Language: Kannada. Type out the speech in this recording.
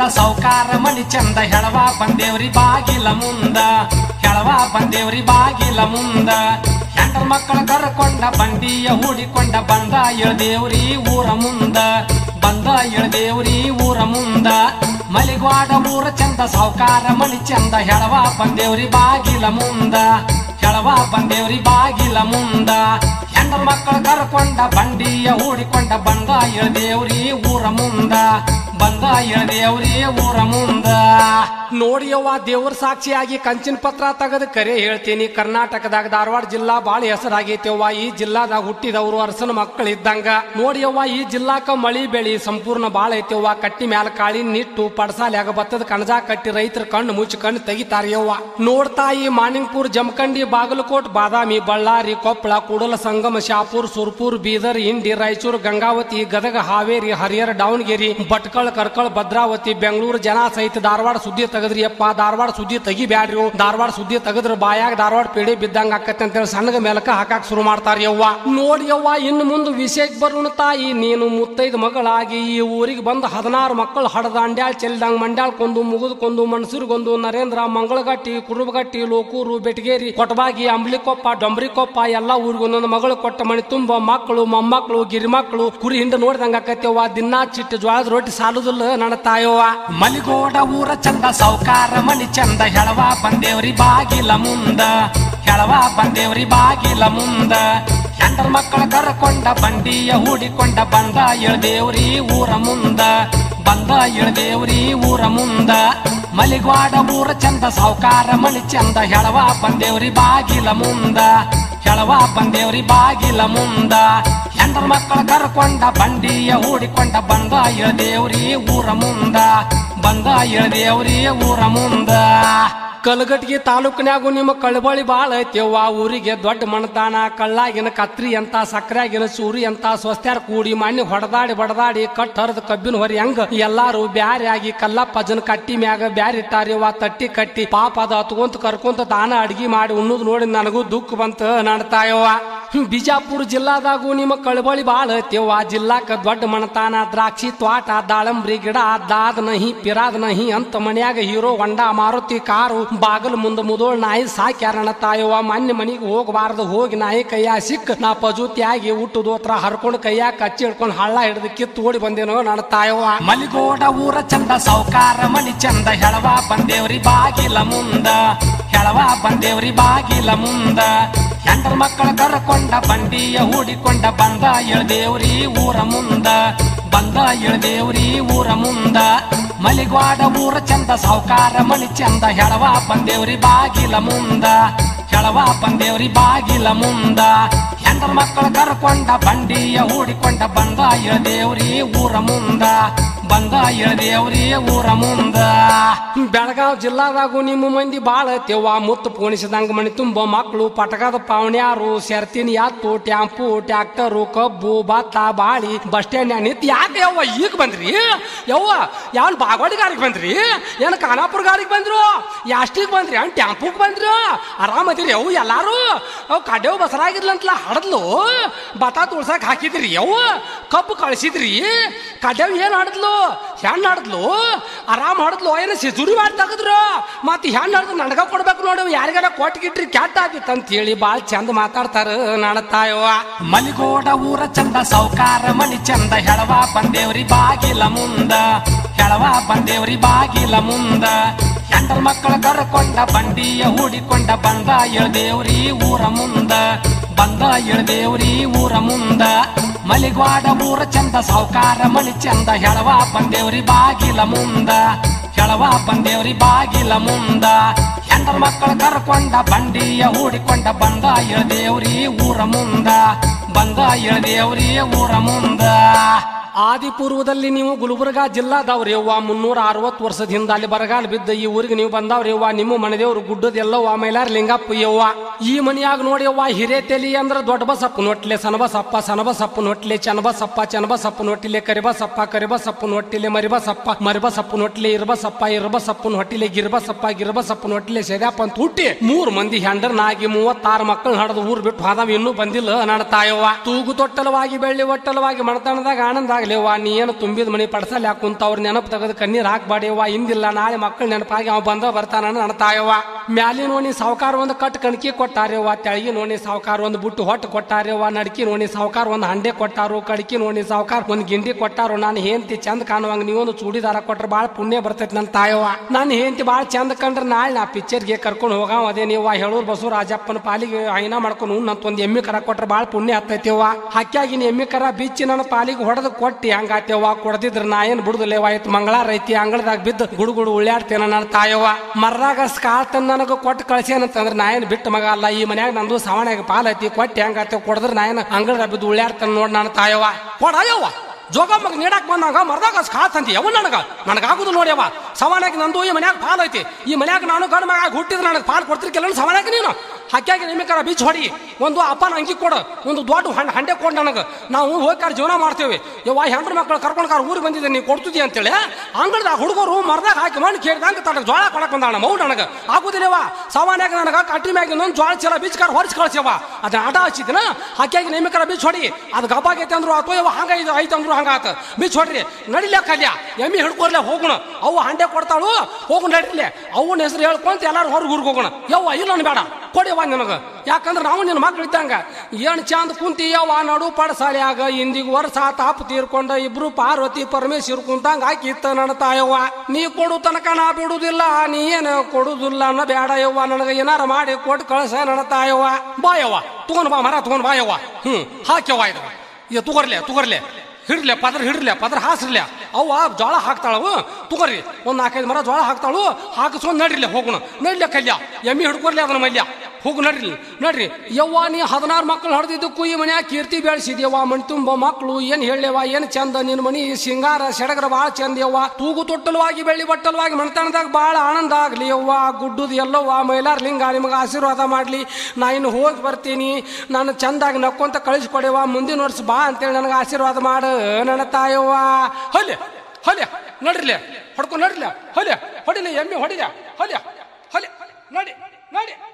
ಸೌಕಾರ ಮನಿ ಚಂದ ಹೆಳವ ಬಂದೇವ್ರಿ ಬಾಗಿಲ ಮುಂದ ಹೆಳವ ಬಂದೇವ್ರಿ ಬಾಗಿಲ ಮುಂದ ಹೆಂಡ್ರ ಮಕ್ಕಳ ಕರ್ಕೊಂಡ ಬಂಡಿಯ ಹೂಡಿಕೊಂಡ ಬಂದ ಇಳ್ದೇವ್ರಿ ಊರ ಮುಂದ ಬಂದ ಇಳ್ದೇವ್ರಿ ಊರ ಮುಂದ ಮಲಿಗ್ವಾಡ ಊರ ಚಂದ ಸೌಕಾರ ಮನಿ ಚಂದ ಹೆಳವ ಬಂದೇವ್ರಿ ಬಾಗಿಲ ಮುಂದ ಹೆಳವ ಬಂದೇವ್ರಿ ಬಾಗಿಲ ಮುಂದ ಹೆಂಡ್ರ ಮಕ್ಕಳ ಕರ್ಕೊಂಡ ಬಂಡಿಯ ಹೂಡಿಕೊಂಡ ಬಂದ ಇಳ್ದೇವ್ರಿ ಊರ ಮುಂದ ಬಂದ ಇಳ್ದೇವ್ರಿ ಊರ ಮುಂದ ನೋಡಿಯವ್ವ ದೇವ್ರ ಸಾಕ್ಷಿಯಾಗಿ ಕಂಚಿನ ಪತ್ರ ತೆಗೆದು ಕರೆ ಹೇಳ್ತೀನಿ ಕರ್ನಾಟಕದಾಗ ಧಾರವಾಡ ಜಿಲ್ಲಾ ಬಾಳ ಹೆಸರಾಗೈತೆವ್ವ ಈ ಜಿಲ್ಲಾದಾಗ ಹುಟ್ಟಿದವರು ಅರಸನ ಮಕ್ಕಳು ಇದ್ದಂಗ ನೋಡಿಯವ್ವ ಈ ಜಿಲ್ಲಾಕ ಮಳಿ ಬೆಳಿ ಸಂಪೂರ್ಣ ಬಾಳ ಐತೆವ್ವ ಕಟ್ಟಿ ಮ್ಯಾಲ ಕಾಳಿ ನಿಟ್ಟು ಪಡಸಾಲ್ಯಾಗ ಭತ್ತದ ಕಣಜ ಕಟ್ಟಿ ರೈತರ ಕಣ್ಣು ಮುಚ್ಚಿ ಕಣ್ಣು ತೆಗಿತಾರ್ಯವ್ವ ನೋಡ್ತಾ ಈ ಮಾನಿಂಗ್ಪುರ್ ಜಮಖಂಡಿ ಬಾಗಲಕೋಟ್ ಬಾದಾಮಿ ಬಳ್ಳಾರಿ ಕೊಪ್ಪಳ ಕೂಡಲ ಸಂಗಮ ಶಾಪುರ್ ಸುರ್ಪುರ್ ಬೀದರ್ ಇಂಡಿ ರಾಯಚೂರು ಗಂಗಾವತಿ ಗದಗ ಹಾವೇರಿ ಹರಿಹರ ದಾವಣಗೆರೆ ಭಟ್ಕಳ ಕರ್ಕಳ ಭದ್ರಾವತಿ ಬೆಂಗಳೂರು ಜನ ಸಹಿತ ಧಾರವಾಡ ಸುದ್ದಿ ತೆಗದ್ರಿ ಅಪ್ಪ ಧಾರವಾಡ ಸುದ್ದಿ ತೆಗಿಬ್ಯಾಡ್ರಿ ಧಾರವಾಡ ಸುದ್ದಿ ತೆಗದ್ರ ಬಾಯಾಗ ಧಾರವಾಡ ಪೇಡಿ ಬಿದ್ದಂಗ ಆಕತ್ತೆ ಅಂತೇಳಿ ಸಣ್ಣಗ ಮೆಲಕ ಹಾಕಾಕ್ ಶುರು ಮಾಡ್ತಾರ ಯವ್ವ ನೋಡಿ ಯವ್ವ ಇನ್ನು ಮುಂದೆ ವಿಷಯಕ್ಕೆ ಬರೋಣ ತಾಯಿ ನೀನು ಮುತ್ತೈದ ಮಗಳಾಗಿ ಈ ಊರಿಗೆ ಬಂದು ಹದಿನಾರು ಮಕ್ಕಳು ಹಡದ ಅಂಡ್ಯಾಳ್ ಚೆಲ್ದಂಗ್ ಮಂಡ್ಯಾಳ್ಕೊಂದು ಮುಗಿದ್ಕೊಂದು ಮನ್ಸೂರ್ಗೊಂದು ನರೇಂದ್ರ ಮಂಗಳಗಟ್ಟಿ ಕುರುಬಗಟ್ಟಿ ಲೋಕೂರು ಬೆಟಗೇರಿ ಕೊಟಬಾಗಿ ಅಂಬ್ಲಿಕೊಪ್ಪ ಡೊಂಬ್ರಿಕೊಪ್ಪ ಎಲ್ಲ ಊರಿಗೆ ಒಂದೊಂದು ಮಗಳು ಕೊಟ್ಟ ಮಣಿ ತುಂಬ ಮಕ್ಕಳು ಮೊಮ್ಮಕ್ಕಳು ಗಿರಿಮಕ್ಕಳು ಕುರಿ ಹಿಂಡ ನೋಡ್ದಂಗ ಆಕತ್ಯವ್ವ ದಿನಾ ಚಿಟ್ಟು ಜ್ವಾಳದ ರೊಟ್ಟಿ ಸಾಲುದಿಲ್ಲ ನನ್ನ ತಾಯವ್ವ ಮಲಿಗೋಡ ಊರ ಚಂದ ಸೌಕಾರ ಮನಿ ಚಂದ ಹೆಳವ ಬಂದೇವ್ರಿ ಬಾಗಿಲ ಮುಂದ ಹೆಳವ ಬಂದೇವ್ರಿ ಬಾಗಿಲ ಮುಂದ ಹೆಂಡ್ರ ಮಕ್ಕಳ ಕರ್ಕೊಂಡ ಬಂಡಿಯ ಹೂಡಿಕೊಂಡ ಬಂದ ಇಳ್ದೇವ್ರಿ ಊರ ಮುಂದ ಬಂದ ಇಳ್ದೇವ್ರಿ ಊರ ಮುಂದ ಮಲಿಗ್ವಾಡ ಊರ ಚಂದ ಸೌಕಾರ ಮನಿ ಚಂದ ಹೆಳವ ಬಂದೇವ್ರಿ ಬಾಗಿಲ ಮುಂದ ಹೆಳವ ಬಂದೇವ್ರಿ ಬಾಗಿಲ ಮುಂದ ಹೆಂಡ್ರ ಮಕ್ಕಳ ಕರ್ಕೊಂಡ ಬಂಡಿಯ ಹೂಡಿಕೊಂಡ ಬಂದ ಇಳ್ದೇವ್ರಿ ಊರ ಮುಂದ ಬಂದ ಇಳ್ದೇವ್ರಿ ಊರ ಮುಂದ ಕಲಗಟ್ಟಿಗೆ ತಾಲೂಕಿನ್ಯಾಗು ನಿಮ್ಮ ಕಳಬಳಿ ಬಾಳ ಐತೆವ್ವ ಊರಿಗೆ ದೊಡ್ಡ ಮಣತಾನ ಕಳ್ಳಾಗಿನ ಕತ್ರಿ ಅಂತ ಸಕ್ಕರೆಯಾಗಿನ ಚೂರಿ ಅಂತ ಸ್ವಸ್ತ್ಯಾರ ಕೂಡಿ ಮಣ್ಣಿ ಹೊಡೆದಾಡಿ ಬಡದಾಡಿ ಕಟ್ ಹರಿದ ಕಬ್ಬಿನ ಹೊರಿ ಹಂಗ ಎಲ್ಲಾರು ಬ್ಯಾರೆ ಆಗಿ ಕಲ್ಲಪ್ಪಜನ ಕಟ್ಟಿ ಮ್ಯಾಗ ಬ್ಯಾರೆ ಇಟ್ಟಾರಿವ್ವ ತಟ್ಟಿ ಕಟ್ಟಿ ಪಾಪ ಅದ ಹತ್ಕೊಂತ ಕರ್ಕೊಂತ ತಾನ ಅಡ್ಗಿ ಮಾಡಿ ಉಣ್ಣುದ್ ನೋಡಿ ನನಗೂ ದುಃಖ ಬಂತ ನಡ್ತಾಯವ್ವ ಬಿಜಾಪುರ ಜಿಲ್ಲಾದಾಗೂ ನಿಮ್ಮ ಕಳಬಳಿ ಬಾಳ ಐತೆವ್ವ ಜಿಲ್ಲಾಕ ದೊಡ್ಡ ಮಣತಾನ ದ್ರಾಕ್ಷಿ ತ್ವಾಟ ದಾಳಂಬ್ರಿ ಗಿಡ ದಾದ ನಹಿ ಪಿರಾದ ನಹಿ ಅಂತ ಮನ್ಯಾಗ ಹೀರೋ ಹೊಂಡ ಮಾರುತಿ ಕಾರು ಬಾಗಲ್ ಮುಂದ ಮುದೋಳ್ ನಾಯಿ ಸಾಕ್ಯಾರಣ ತಾಯವ್ವ ಮನ್ನೆ ಮನಿಗೆ ಹೋಗಬಾರದು ಹೋಗಿ ನಾಯಿ ಕೈಯ ಸಿಕ್ಕ ನಾ ಪಜೂತಿಯಾಗಿ ಊಟದ ದೋತ್ರ ಹರ್ಕೊಂಡು ಕೈಯಾಗ ಕಚ್ಚಿ ಹಿಡ್ಕೊಂಡು ಹಳ್ಳ ಹಿಡಿದು ಕಿತ್ತು ಓಡಿ ಬಂದೇನೋ ನನ್ನ ತಾಯವ್ವ ಮಲಿಗೋಡ ಊರ ಚಂದ ಸೌಕಾರ ಮನಿ ಚಂದ ಹೆಳವ ಬಂದೇವ್ರಿ ಬಾಗಿಲ ಮುಂದ ಹೆಳವ ಬಂದೇವ್ರಿ ಬಾಗಿಲ ಮುಂದ ಹೆಂಡ್ರ ಮಕ್ಕಳ ಕರ್ಕೊಂಡ ಬಂಡಿಯ ಹೂಡಿಕೊಂಡ ಬಂದ ಇಳ್ದೇವ್ರಿ ಊರ ಮುಂದ ಬಂದ ಇಳ್ದೇವ್ರಿ ಊರ ಮುಂದ ಮಲಿಗ್ವಾಡ ಊರ ಚಂದ ಸೌಕಾರ ಮನಿ ಚಂದ ಹೆಳವ ಬಂದೇವ್ರಿ ಬಾಗಿಲ ಮುಂದ ಹೆಳವ ಬಂದೇವ್ರಿ ಬಾಗಿಲ ಮುಂದ ಹೆಂಡ್ರ ಮಕ್ಕಳ ಕರ್ಕೊಂಡ ಬಂಡಿಯ ಹೂಡಿಕೊಂಡ ಬಂದ ಇಳ್ದೇವ್ರಿ ಊರ ಮುಂದ ಬಂದ ಇಳ್ದೇವ್ರಿ ಊರ ಮುಂದ ಬೆಳಗಾವ್ ಜಿಲ್ಲಾದಾಗೂ ನಿಮ್ಮ ಮಂದಿ ಬಾಳ ಐತೆವ್ವ ಮುತ್ತು ಪೋಣಿಸಿದಂಗ ಮನಿ ತುಂಬ ಮಕ್ಕಳು ಪಟಕದ ಪಾವಣ್ಯಾರು ಸೆರ್ತಿನ ಯಾತು ಟ್ಯಾಂಪು ಟ್ಯಾಕ್ಟರು ಕಬ್ಬು ಭತ್ತ ಬಾಳಿ ಬಸ್ ಸ್ಟ್ಯಾಂಡ್ ನಿಂತು ಯಾಕೆ ಯವ್ವ ಈಗ ಬಂದ್ರಿ ಯವ್ವ ಯಾವನ್ ಬಾಗವಾಡಿ ಗಾಡಿಗೆ ಬಂದ್ರಿ ಏನ್ ಖಾನಾಪುರ ಗಾಡಿಗೆ ಬಂದ್ರು ಯಾಸ್ಟಿಗೆ ಬಂದ್ರಿ ಅವ್ನು ಟ್ಯಾಂಪುಗೆ ಬಂದ್ರು ಆರಾಮದಿರಿ ಅವು ಎಲ್ಲಾರು ಅವು ಕಡೆವು ಬಸರಾಗಿರ್ಲಂತಲ ಹಡದ್ಲು ಬತ ತುಳ್ಸಕ್ ಹಾಕಿದ್ರಿ ಅವು ಕಬ್ಬು ಕಳಿಸಿದ್ರಿ ಕಡೆವ್ ಏನ್ ಹಡದ್ಲು ಹೆಣ್ಣು ಹಡದ್ಲು ಆರಾಮ್ ಹಡದ್ಲು ಏನು ಸಿಜುರಿ ಮಾಡಿ ತೆಗದ್ರು ಮತ್ತೆ ಹೆಣ್ಣು ಹಡ್ದು ನನಗ ಕೊಡ್ಬೇಕು ನೋಡಿ ಯಾರಿಗಾರ ಕೊಟ್ಗಿಟ್ರಿ ಕೆಟ್ಟ ಆಗಿತ್ತು ಅಂತ ಹೇಳಿ ಬಾಳ್ ಚಂದ ಮಾತಾಡ್ತಾರ ನಾಳ ತಾಯವ್ವ ಮಲಿಗೋಡ ಊರ ಚಂದ ಸೌಕಾರ ಮನಿ ಚಂದ ಹೆಳವ ಬಂದೇವ್ರಿ ಬಾಗಿಲ ಮುಂದ ಹೆಳವ ಬಂದೇವ್ರಿ ಬಾಗಿಲ ಮುಂದ ಹೆಂಡ್ರ ಮಕ್ಕಳ ಕರ್ಕೊಂಡ ಬಂಡಿಯ ಹೂಡಿಕೊಂಡ ಬಂದ ಇಳ್ದೇವ್ರಿ ಊರ ಮುಂದ ಬಂದ ಇಳ್ದೇವ್ರಿ ಊರ ಮುಂದ ಮಲಿಗ್ವಾಡ ಊರ ಚಂದ ಸೌಕಾರ ಮನಿ ಚಂದ ಹೆಳವ ಬಂದೇವ್ರಿ ಬಾಗಿಲ ಮುಂದ ಹೆಳವ ಬಂದೇವ್ರಿ ಬಾಗಿಲ ಮುಂದ ಹೆಂಡ್ರ ಮಕ್ಕಳ ಕರ್ಕೊಂಡ ಬಂಡಿಯ ಹೂಡಿಕೊಂಡ ಬಂದ ಇಳ್ದೇವ್ರಿ ಊರ ಮುಂದ ಬಂದ ಇಳ್ದೇವ್ರಿ ಊರ ಮುಂದ ಆದಿಪೂರ್ವದಲ್ಲಿ ನೀವು ಗುಲ್ಬರ್ಗಾ ಜಿಲ್ಲಾದವ್ರಿ ಯವ್ವ ಮುನ್ನೂರ ಅರವತ್ತು ವರ್ಷದ ಹಿಂದ ಅಲ್ಲಿ ಬರಗಾಲ ಬಿದ್ದ ಈ ಊರಿಗೆ ನೀವು ಬಂದವ್ರಿ ಯವ್ವ ನಿಮ್ಮ ಮನೆದೇವ್ರು ಗುಡ್ಡದ ಎಲ್ಲವ್ವ ಮೈಲಾರ ಲಿಂಗಪ್ಪ ಯವ್ವ ಈ ಮನಿಯಾಗ ನೋಡಿ ಯವ್ವ ಹಿರೇತೆಲಿ ಅಂದ್ರ ದೊಡ್ಡ ಬಸಪ್ಪ ನೋಟ್ಲೆ ಸನಬಸಪ್ಪ ಸನಬಸಪ್ಪ ನೋಟ್ಲೆ ಚನಬಸಪ್ಪ ಚನಬಸಪ್ಪ ನೋಟಿಲೆ ಕರಿಬಸಪ್ಪ ಕರಿಬಸಪ್ಪ ನೋಟಿಲೆ ಮರಿಬಸಪ್ಪ ಮರಿಬಸಪ್ಪ ನೋಟ್ಲೆ ಇರ್ಬಸಪ್ಪ ಇರ್ಬಸಪ್ಪನ ಹೊಟ್ಟಿಲೆ ಗಿರ್ಬಸಪ್ಪ ಗಿರ್ಬಸಪ್ಪ ನೋಟ್ಲೆ ಸೆದ್ಯಾಪ ಅಂತ ಹುಟ್ಟಿ ಮೂರ್ ಮಂದಿ ಹೆಂಡರ್ನಾಗಿ ಮೂವತ್ತಾರು ಮಕ್ಕಳು ಹಡದು ಊರ್ ಬಿಟ್ಟು ಹೋದವ ಇನ್ನೂ ಬಂದಿಲ್ಲ ನನ್ನ ತಾಯವ್ವ ತೂಗು ತೊಟ್ಟಲವಾಗಿ ಬೆಳ್ಳಿ ಒಟ್ಟಲವಾಗಿ ಮಣತನದಾಗ ಆನಂದಾಗ ನೆನಪಾಗ್ಲಿವ ನೀ ಏನು ತುಂಬಿದ ಮನಿ ಪಡ್ಸಲ್ ಯಾಕೆ ಕುಂತವ್ರ ನೆನಪು ತೆಗೆದು ಕಣ್ಣೀರ್ ಹಾಕ್ಬಾಡಿವ ಇಂದಿಲ್ಲ ನಾಳೆ ಮಕ್ಕಳು ನೆನಪಾಗಿ ಅವ ಬಂದ ಬರ್ತಾನ ನನ್ನ ತಾಯವ್ವ ಮ್ಯಾಲಿನ ಓಣಿ ಸಾವುಕಾರ ಒಂದು ಕಟ್ ಕಣಕಿ ಕೊಟ್ಟಾರ್ಯವ್ವ ತೆಳಗಿನ ಓಣಿ ಸಾವುಕಾರ ಒಂದು ಬುಟ್ಟು ಹೊಟ್ಟು ಕೊಟ್ಟಾರ್ಯವ್ವ ನಡ್ಕಿ ಓಣಿ ಸಾವುಕಾರ ಒಂದು ಹಂಡೆ ಕೊಟ್ಟಾರು ಕಡ್ಕಿ ಓಣಿ ಸಾವುಕಾರ ಒಂದು ಗಿಂಡಿ ಕೊಟ್ಟಾರು ನಾನು ಹೇಂತಿ ಚಂದ ಕಾಣುವಂಗ ನೀವೊಂದು ಚೂಡಿದಾರ ಕೊಟ್ರೆ ಭಾಳ ಪುಣ್ಯ ಬರ್ತೈತಿ ನನ್ನ ತಾಯವ್ವ ನಾನು ಹೇಂತಿ ಭಾಳ ಚಂದ ಕಂಡ್ರೆ ನಾಳೆ ನಾ ಪಿಕ್ಚರ್ಗೆ ಕರ್ಕೊಂಡು ಹೋಗಾವ ಅದೇ ನೀವು ಹೇಳೂರು ಬಸವ ರಾಜಪ್ಪನ ಪಾಲಿಗೆ ಐನಾ ಮಾಡ್ಕೊಂಡು ನಂತ ಒಂದು ಎಮ್ಮಿ ಕರ ಕೊಟ್ರೆ ಭಾಳ ಪುಣ್ಯ ಆಗ್ತೈತಿವ್ವ ಹಕ್ಕಾಗಿನ ಎಮ್ಮಿ ಕರ ಬಿಚ್ಚಿ ನನ್ನ ಪಾಲಿಗೆ ಹೊಡೆದು ಕೊಟ್ಟಿ ಹಂಗಾತ್ಯವ್ವ ಕೊಡದಿದ್ರ ನಾ ಏನು ಬಿಡುದಿಲ್ಲವ ಆಯ್ತು ಮಂಗಳಾರ ಐತಿ ಅಂಗಳದಾಗ ಬಿದ್ದು ಗುಡು ಗುಡು ಉಳ್ಯಾಡ್ತೇನ ನನ್ನ ತಾಯವ್ವ ಮರ್ರಾಗ ಕಾಲ್ ತಂದು ನನಗೆ ಕೊಟ್ಟು ಕಳ್ಸೇನಂತಂದ್ರೆ ನಾ ಏನು ಬಿಟ್ಟು ಮಗ ಅಲ್ಲ ಈ ಮನ್ಯಾಗ ನಂದು ಸವಣ್ಯಾಗ ಪಾಲ್ ಐತಿ ಕೊಟ್ಟಿ ಹಂಗಾತ್ಯವ ಕೊಡದ್ರ ನಾ ಏನು ಅಂಗಳದಾಗ ಬಿದ್ದು ಉಳ್ಯಾಡ್ತಾನ ನೋಡ್ ನನ್ನ ತಾಯವ್ವ ಕೊಡಯ್ಯವ್ವ ಜೋಗಮ್ಮಗ ನೀಡಕ್ ಬಂದಾಗ ಮರ್ದಾಗ ಕಾಲ್ ತಂತಿ ಯಾವ ನನಗ ನನಗಾಗುದು ನೋಡ್ಯವ ಸವಾನಾಗಿ ನಂದು ಈ ಮನ್ಯಾಗ ಪಾಲ್ ಐತಿ ಈ ಮನ್ಯಾಗ ನಾನು ಗಂಡ ಮಗ ಹುಟ್ಟಿದ್ರೆ ನನಗೆ ಪಾಲ್ ಕೊಡ್ತಿರ್ಕಿಲ್ಲ ಸವಾನಾಗಿ ನೀನು ಹಕ್ಕಾಗಿ ನಿಮಿಕರ ಬೀಚ್ ಹೊಡಿ ಒಂದು ಅಪ್ಪನ ಅಂಗಿ ಕೊಡು ಒಂದು ದೊಡ್ಡ ಹಣ್ ಹಂಡೆ ಕೊಡು ನನಗೆ ನಾವು ಹೋಗ್ಕಾರ ಜೀವನ ಮಾಡ್ತೇವೆ ಯವ್ವ ಹೆಂಡ್ರ ಮಕ್ಕಳು ಕರ್ಕೊಂಡು ಕಾರ್ ಊರಿಗೆ ಬಂದಿದ್ದೆ ನೀವು ಕೊಡ್ತಿದ್ದಿ ಅಂತೇಳಿ ಅಂಗಳದಾಗ ಹುಡುಗರು ಮರ್ದಾಗ ಹಾಕಿ ಮಣ್ಣು ಕೇಳಿದಂಗ ತನಗೆ ಜೋಳ ಕೊಡಕ್ ಬಂದಾಳ ಮೌ ನನಗೆ ಆಗುದಿಲ್ಲವ ಸವಾನ್ಯಾಗ ನನಗೆ ಕಟ್ಟಿ ಮ್ಯಾಗ ಇನ್ನೊಂದು ಜೋಳ ಚೀಲ ಬೀಚ್ ಕಾರ್ ಹೊರಿಸಿ ಕಳ್ಸ್ಯವ ಅದನ್ನ ಆಟ ಹಚ್ಚಿದಿನ ಹಕ್ಕಾಗಿ ನಿಮಿಕರ ಬೀಚ್ ಹೊಡಿ ಅದು ಗಬ್ಬಾಗೈತೆ ಅಂದ್ರು ಅಥವಾ ಯವ್ವ ಹಂಗ ಇದು ಐತೆ ಅಂದ್ರು ಹಂಗಾತ ಬೀಚ್ ಹೊಡ್ರಿ ನಡಿಲೆ ಕಲ್ಯ ಎಮ್ಮಿ ಹಿಡ್ಕೊರ್ಲೆ ಹೋಗೋಣ ಅವು ಹಂಡೆ ಕೊಡ್ತಾಳು ಹೋಗು ನಡಿಲೆ ಅವನ ಹೆಸರು ಹೇಳ್ಕೊಂತ ಎಲ್ಲಾರು ಹೊರಗೆ ಊರಿಗೆ ಹೋಗೋಣ ಯವ್ವ ಇಲ್ಲ ಬೇಡ ಕೊಡಿವ ನಿನಗ ಯಾಕಂದ್ರೆ ನಾವು ನಿನ್ನ ಮಕ್ಳು ಇದ್ದಂಗ ಏನ್ ಚಂದ ಕುಂತಿ ಯವ್ವ ನಡು ಪಡಸಾಲ್ಯಾಗ ಇಂದಿಗ್ ವರ್ಷ ತಾಪ ತೀರ್ಕೊಂಡ ಇಬ್ರು ಪಾರ್ವತಿ ಪರಮೇಶ್ವರ್ ಕುಂತಂಗ ಹಾಕಿತ್ತ ನನ್ನ ತಾಯವ್ವ ನೀ ಕೊಡು ತನಕ ನಾ ಬಿಡುದಿಲ್ಲ ನೀ ಏನು ಕೊಡುದಿಲ್ಲ ಅನ್ನೋ ಬೇಡ ಯವ್ವ ನನಗ ಏನಾರ ಮಾಡಿ ಕೊಟ್ಟು ಕಳ್ಸ ನನ್ನ ತಾಯವ್ವ ಬಾಯವ್ವ ತಗೊಂಡ್ ಬಾ ಮರ ತಗೊಂಡ್ ಬಾಯವ್ವ ಹ್ಮ್ ಹಾಕ್ಯವ್ವ ಇದು ಇದು ತುಗರ್ಲೆ ತುಗರ್ಲೆ ಹಿಡ್ಲೆ ಪದ್ರ ಹಿಡ್ಲೆ ಪದ್ರ ಹಾಸ್ರಲೆ ಅವ್ವ ಜೋಳ ಹಾಕ್ತಾಳವು ತುಗರಿ ಒಂದ್ ನಾಲ್ಕೈದು ಮರ ಜೋಳ ಹಾಕ್ತಾಳು ಹಾಕಿಸ್ಕೊಂಡ್ ನಡ್ರಿಲೆ ಹೋಗೋಣ ನಡ್ಲೆ ಕಲ್ಯ ಎಮ್ಮಿ ಹಿಡ್ಕೊರ್ಲಿ ಅದನ್ನ ಮಲ್ಯ ಹೋಗು ನಡ್ರಿ ನಡ್ರಿ ಯವ್ವ ನೀ ಹದಿನಾರು ಮಕ್ಳು ಹೊಡೆದಿದ್ದಕ್ಕೂ ಈ ಮನ್ಯಾಗ ಕೀರ್ತಿ ಬೆಳೆಸಿದ್ಯವ್ವ ಮಣ್ ತುಂಬ ಮಕ್ಳು ಏನ್ ಹೇಳ್ಯವ ಏನ್ ಚಂದ ನಿನ್ ಮನಿ ಸಿಂಗಾರ ಸೆಡಗರ ಬಾಳ ಚಂದ ಯವ್ವ ತೂಗು ತೊಟ್ಟಲವಾಗಿ ಬೆಳ್ಳಿ ಬಟ್ಟಲವಾಗಿ ಮಣ್ತನದಾಗ ಬಾಳ ಆನಂದ ಆಗ್ಲಿ ಯವ್ವ ಗುಡ್ಡದ ಎಲ್ಲವ್ವ ಮೈಲಾರ ಲಿಂಗ ನಿಮಗೆ ಆಶೀರ್ವಾದ ಮಾಡ್ಲಿ ನಾ ಇನ್ನು ಹೋಗಿ ಬರ್ತೀನಿ ನಾನು ಚಂದಾಗಿ ನಕ್ಕೊಂತ ಕಳಿಸ್ಕೊಡೆವ ಮುಂದಿನ ವರ್ಷ ಬಾ ಅಂತೇಳಿ ನನಗೆ ಆಶೀರ್ವಾದ ಮಾಡು ನನ್ನ ತಾಯವ್ವ ಹೊಲೆ ಹೊಲೆ ನಡ್ರಿಲೆ ಹೊಡ್ಕೊಂಡು ನಡ್ರಿಲೆ ಹೊಲೆ ಹೊಡಿಲೆ ಎಮ್ಮೆ ಹೊಡಿಲೆ ಹೊಲೆ ಹೊಲೆ ನಡಿ ನಡಿ